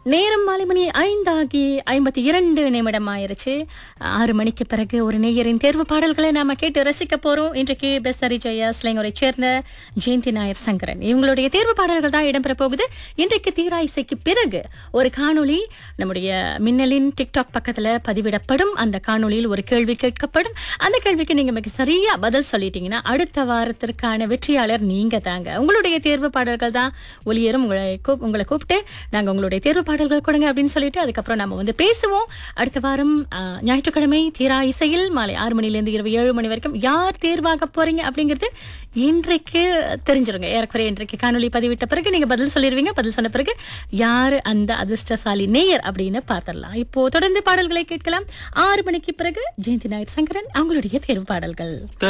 நேரம் மாலை மணி ஐந்தாகி ஐம்பத்தி இரண்டு நிமிடம் ஆயிருச்சு ஆறு மணிக்கு பிறகு ஒரு நேயரின் தேர்வு பாடல்களை நாம கேட்டு ரசிக்க போறோம் இன்றைக்கு பெஸ்தரி ஜெயா ஸ்லேங்கரை சேர்ந்த ஜெயந்தி நாயர் சங்கரன் இவங்களுடைய தேர்வு பாடல்கள் தான் இடம்பெற போகுது இன்றைக்கு தீரா இசைக்கு பிறகு ஒரு காணொளி நம்முடைய மின்னலின் டிக்டாக் பக்கத்துல பதிவிடப்படும் அந்த காணொளியில் ஒரு கேள்வி கேட்கப்படும் அந்த கேள்விக்கு நீங்க மிக சரியா பதில் சொல்லிட்டீங்கன்னா அடுத்த வாரத்திற்கான வெற்றியாளர் நீங்க தாங்க உங்களுடைய தேர்வு பாடல்கள் தான் ஒளியரும் உங்களை கூப்- உங்களை கூப்பிட்டு நாங்க உங்களுடைய தேர்வு பாடல்கள் கொடுங்க அப்படின்னு சொல்லிட்டு அதுக்கப்புறம் நம்ம வந்து பேசுவோம் அடுத்த வாரம் ஆ, ஞாயிற்றுக்கிழமை தீரா இசையில் மாலை ஆறு மணிலேருந்து இரவு ஏழு மணி வரைக்கும் யார் தேர்வாக போறீங்க அப்படிங்கிறது இன்றைக்கு தெரிஞ்சிருங்க ஏறக்குறைய இன்றைக்கு காணொளி பதிவிட்ட பிறகு நீங்க பதில் சொல்லிடுவீங்க பதில் சொன்ன பிறகு யாரு அந்த அதிர்ஷ்டசாலி நேயர் அப்படின்னு பார்த்துடலாம் இப்போ தொடர்ந்து பாடல்களை கேட்கலாம் ஆறு மணிக்கு பிறகு ஜெயந்தி நாயர் சங்கரன் அவங்களுடைய தேர்வு பாடல்கள்